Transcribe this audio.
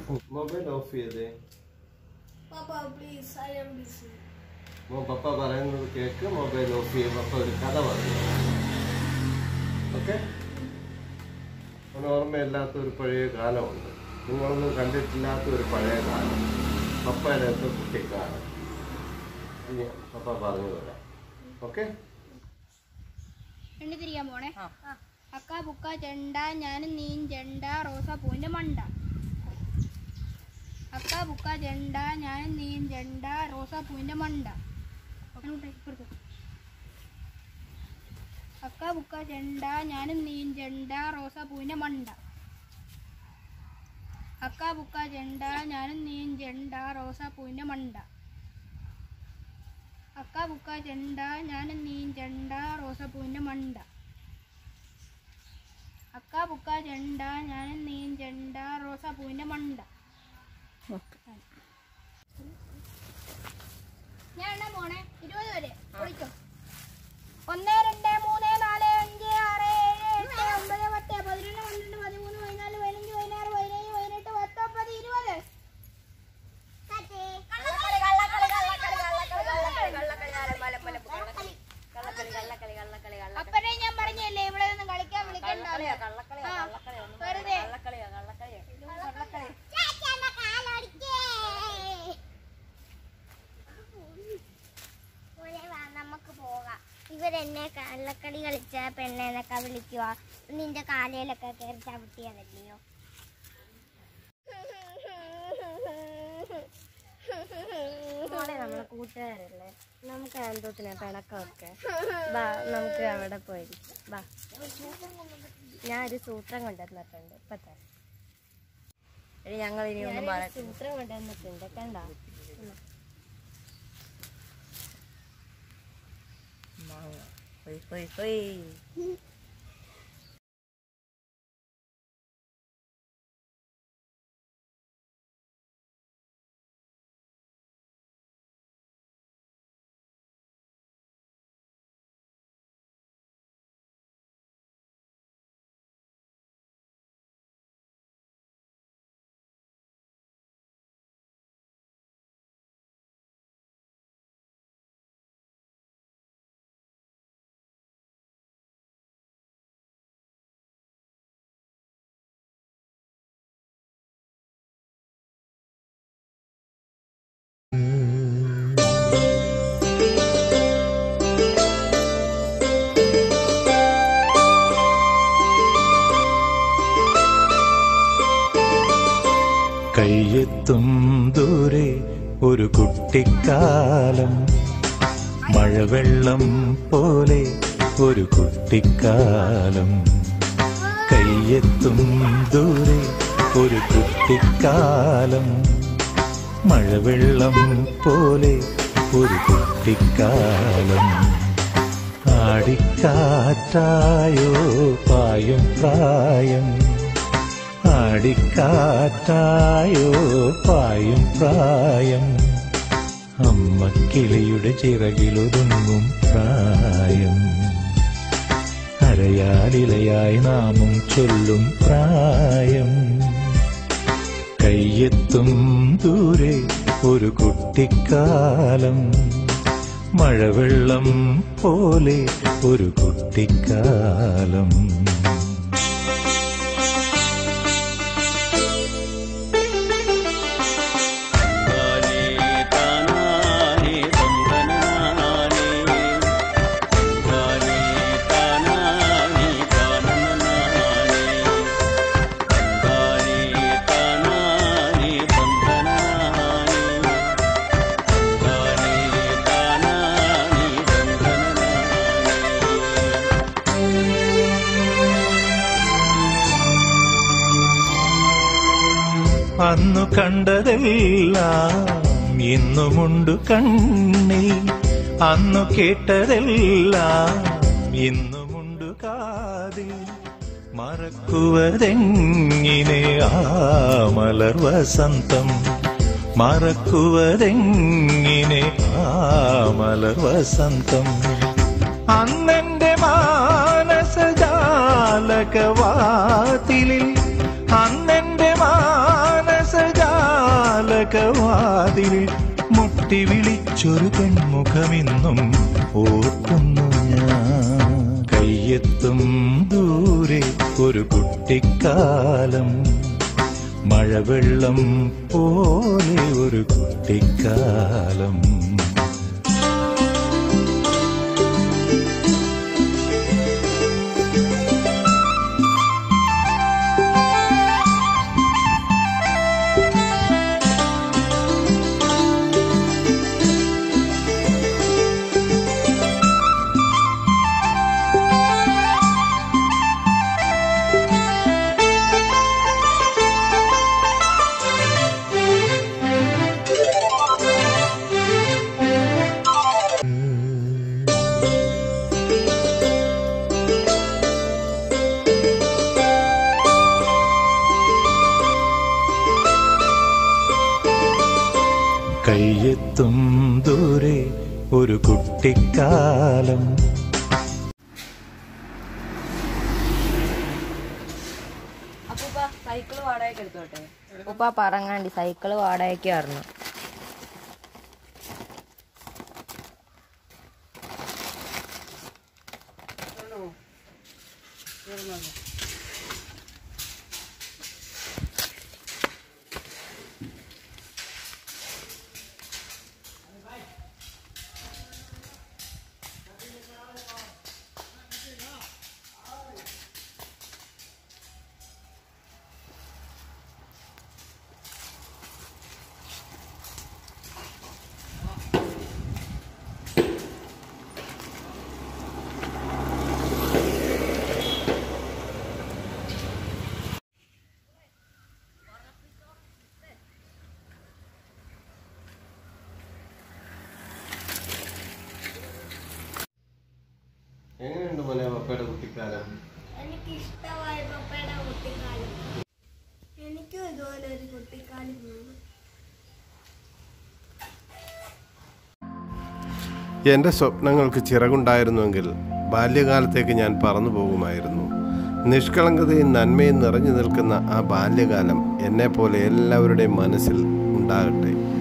Mobile off ചെയ്തേ Papa, please, I am busy. മോ പപ്പ പറയുന്നത് കേക്ക് മൊബൈൽ ഓഫ് ചെയ്യും പപ്പ ഒരു കഥ പറയും ഓക്കെ ഓർമ്മയില്ലാത്ത ഒരു പഴയ കാലമുണ്ട് നിങ്ങളൊന്നും കണ്ടിട്ടില്ലാത്ത ഒരു പഴയ കാലം പപ്പയുടെ ഒക്കെ കുട്ടിക്കാലം ഇനി പപ്പ പറഞ്ഞു തരാം ഓക്കെ എണ്ണി തിരിക്കാൻ പോണേ അക്ക പുക്ക ചെണ്ട ഞാനും നീൻ ചെണ്ട റോസാപ്പൂവിന്റെ മണ്ട അക്ക പുക്ക ചെണ്ട ഞാനും നീൻ ചെണ്ട റോസാപ്പൂവിന്റെ മണ്ട അങ്ങോട്ട് ഇപ്പുറത്ത്. അക്ക പുക്ക ചെണ്ട ഞാനും നീൻ ചെണ്ട റോസാപ്പൂവിന്റെ മണ്ട അക്ക പുക്ക ചെണ്ട ഞാനും നീൻ ചെണ്ട റോസാപ്പൂവിന്റെ മണ്ട അക്ക ബുക്ക ചെണ്ട ഞാനും നീൻ ചെണ്ട റോസപ്പൂവിന്റെ മണ്ട അക്ക ബുക്ക ചെണ്ട ഞാനും നീൻ ചെണ്ട റോസാപ്പൂവിന്റെ മണ്ട ഞാൻ എണ്ണ പോണേ ഇരുപത് വരെ വിളിച്ചോ ഒന്ന് രണ്ട് മൂന്ന് നാല് അഞ്ച് ആറ് ഏഴ് എട്ട് ഒമ്പത് പത്ത് പതിനൊന്ന് പന്ത്രണ്ട് പതിമൂന്ന് പതിനാല് പതിനഞ്ച് പതിനാറ് പതിനേഴ് പതിനെട്ട് പത്തൊമ്പത് ഇരുപത് അപ്പനെ ഞാൻ പറഞ്ഞല്ലേ ഇവിടെ ഒന്നും കളിക്കാൻ വിളിക്കണ്ട ആ, വെറുതെ നമുക്ക് പോകാം ഇവരെന്നെ കള്ളക്കളി കളിച്ച പെണ്ണെന്നൊക്കെ വിളിക്കുക നിന്റെ കാലയിലൊക്കെ കയറി ചവിട്ടിയതല്ലയോ മോളെ നമ്മളെ കൂട്ടുകാരല്ലേ നമുക്ക് എന്തോത്തിനാ പിണക്കമൊക്കെ വാ നമുക്ക് അവിടെ പോയിരിക്കാം വാ ഞാൻ ഒരു സൂത്രം കൊണ്ടുവന്നിട്ടുണ്ട് ഇപ്പൊ തരാം എടി ഞങ്ങൾ ഇനി ഒന്നും പറയാം സൂത്രം കൊണ്ടുവന്നിട്ടുണ്ട് കണ്ട പോയി പോയി പോയി കയ്യെത്തും ദൂരെ ഒരു കുട്ടിക്കാലം മഴവെള്ളം പോലെ ഒരു കുട്ടിക്കാലം കയ്യെത്തും ദൂരെ ഒരു കുട്ടിക്കാലം മഴവെള്ളം പോലെ ഒരു കുട്ടിക്കാലം ആടിക്കാറ്റായോ പായും പ്രായം ആടിക്കാറ്റായോ പായും പ്രായം അമ്മ കിളിയുടെ ചിറകിലൊതുങ്ങും പ്രായം അരയാലിലയായി നാമം ചൊല്ലും പ്രായം കയ്യെത്തും ദൂരെ ഒരു കുട്ടിക്കാലം മഴവെള്ളം പോലെ ഒരു കുട്ടിക്കാലം അന്നു കണ്ടതെല്ലാം ഇന്നുമുണ്ടു കണ്ണിൽ അന്നു കേട്ടതെല്ലാം ഇന്നുമുണ്ടു കാതിൽ മറക്കുവതെങ്ങിനെ ആ മലർ വസന്തം മറക്കുവതെങ്ങിനെ ആ മലർ വസന്തം അന്നെന്റെ മാനസജാലകവാതിലിൽ അന്നെന്റെ മാനസജാലക താരകവാതിലിൽ മുട്ടി വിളിച്ചൊരു പെൺമുഖമിന്നും ഓർക്കുന്നു ഞാൻ കയ്യെത്തും ദൂരെ ഒരു കുട്ടിക്കാലം മഴവെള്ളം പോലെ ഒരു കുട്ടിക്കാലം കയ്യെത്തും ദൂരെ ഒരു കുട്ടിക്കാലം അപ്പൂപ്പ സൈക്കിൾ വാടകയ്ക്ക് എടുത്തോട്ടെ അപ്പൂപ്പ പറങ്ങാണ്ടി സൈക്കിൾ വാടകയ്ക്ക് പറഞ്ഞു എങ്ങനെയുണ്ട് മോനെ പപ്പയുടെ കുട്ടിക്കാലം എനിക്ക് ഇഷ്ടമായ പപ്പയുടെ കുട്ടിക്കാലം എനിക്കും ഇതുപോലെ ഒരു കുട്ടിക്കാലം വേണം എൻ്റെ സ്വപ്നങ്ങൾക്ക് ചിറകുണ്ടായിരുന്നുവെങ്കിൽ ബാല്യകാലത്തേക്ക് ഞാൻ പറന്നു പോകുമായിരുന്നു നിഷ്കളങ്കതയും നന്മയും നിറഞ്ഞു നിൽക്കുന്ന ആ ബാല്യകാലം എന്നെപ്പോലെ എല്ലാവരുടെയും മനസ്സിൽ ഉണ്ടാകട്ടെ